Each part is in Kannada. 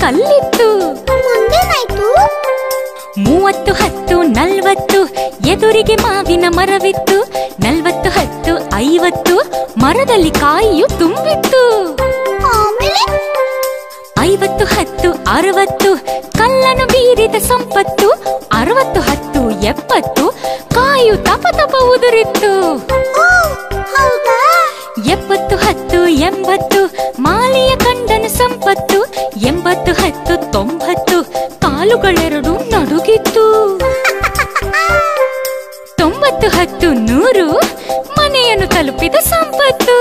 ಕಲ್ಲಿತ್ತು ಮುಂದೇನಾಯ್ತು ಮೂವತ್ತು ಹತ್ತು ನಲ್ವತ್ತು ಎದುರಿಗೆ ಮಾವಿನ ಮರವಿತ್ತು ನಲ್ವತ್ತು ಹತ್ತು ಐವತ್ತು ಮರದಲ್ಲಿ ಕಾಯಿಯು ತುಂಬಿತ್ತು ಆಮೇಲೆ ಐವತ್ತು ಹತ್ತು ಅರವತ್ತು ಕಲ್ಲನ್ನು ಬೀರಿದ ಸಂಪತ್ತು ಅರವತ್ತು ಹತ್ತು ಎಪ್ಪತ್ತು ಕಾಯು ತಪ ತಪ ಉದುರಿತ್ತು ಓ ಹೌದಾ ಎಪ್ಪತ್ತು ಹತ್ತು ಎಂಬತ್ತು ಮಾಲಿಯ ಕಂಡನು ಸಂಪತ್ತು ಎಂಬತ್ತು ಹತ್ತು ತೊಂಬತ್ತು ಕಾಲುಗಳೆರಡು ನಡುಗಿತ್ತು ತೊಂಬತ್ತು ಹತ್ತು ನೂರು ಮನೆಯನ್ನು ತಲುಪಿದ ಸಂಪತ್ತು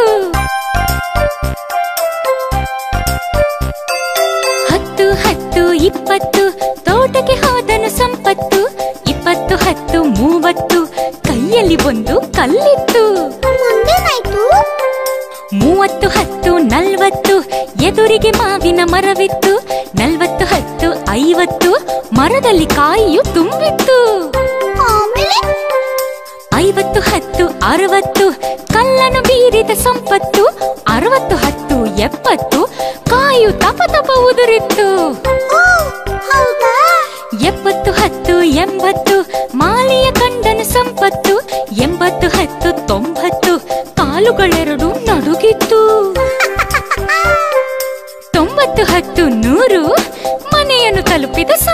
ಹತ್ತು ಹತ್ತು ಇಪ್ಪತ್ತು ತೋಟಕ್ಕೆ ಹೋದನು ಸಂಪತ್ತು ಇಪ್ಪತ್ತು ಹತ್ತು ಮೂವತ್ತು ಕೈಯಲ್ಲಿ ಒಂದು ಕಲ್ಲಿತ್ತು ಮುಂದೇನಾಯ್ತು ಮೂವತ್ತು ಹತ್ತು ನಲ್ವತ್ತು ಎದುರಿಗೆ ಮಾವಿನ ಮರವಿತ್ತು ನಲ್ವತ್ತು ಹತ್ತು ಐವತ್ತು ಮರದಲ್ಲಿ ಕಾಯಿಯು ತುಂಬಿತ್ತು ಆಮೇಲೆ ಐವತ್ತು ಹತ್ತು ಅರವತ್ತು ಕಲ್ಲನ್ನು ಬೀರಿದ ಸಂಪತ್ತು ಅರವತ್ತು ಹತ್ತು ಎಪ್ಪತ್ತು ಕಾಯು ತಪ ತಪ ಉದುರಿತ್ತು ಓ ಹೌದಾ ಎಪ್ಪತ್ತು ಹತ್ತು ಎಂಬತ್ತು ಮಾಲಿಯ ಕಂಡನು ಸಂಪತ್ತು ಎಂಬತ್ತು ಹತ್ತು ತೊಂಬತ್ತು ಕಾಲುಗಳೆರಡು ನಡುಗಿತ್ತು ತೊಂಬತ್ತು ಹತ್ತು ನೂರು ಮನೆಯನ್ನು ತಲುಪಿದ